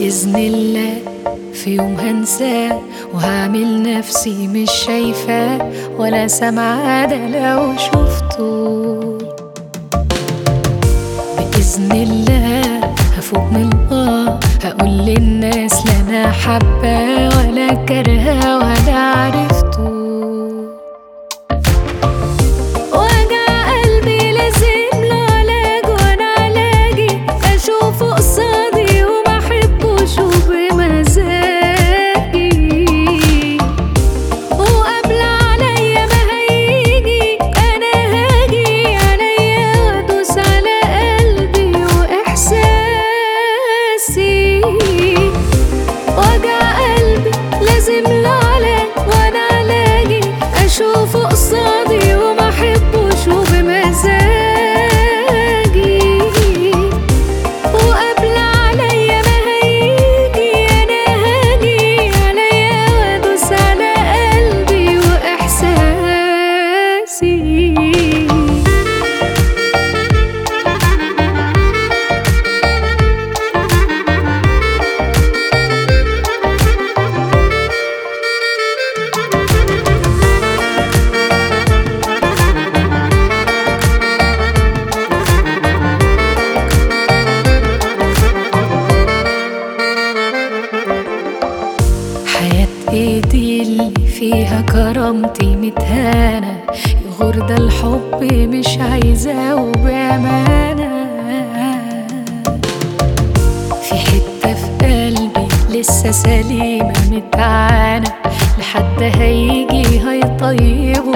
بإذن الله في يوم هنساه وهعمل نفسي مش شايفاه ولا سامعاه ده لو شفته بإذن الله هفوق من الله هقول للناس لا أنا حباه ولا كارهاه ولا عرفته وجع قلبي لازم له علاج وانا علاجي اشوفه قصادي وما احبوش وبمزاجي وقبل عليا ما هيجي انا هاجي عليا وادوس على قلبي واحساسي وجع قلبي لازم له علاج وانا علاجي اشوفه قصادي وما احبوش وبمزاجي وقبل عليا ما هيجي انا هاجي عليا وادوس على قلبي واحساسي حياة ايدي اللي فيها كرامتي متهانة يغور ده الحب مش عايزاه وبأمانة في حتة في قلبي لسه سليمة متعانة لحد هيجي هيطيب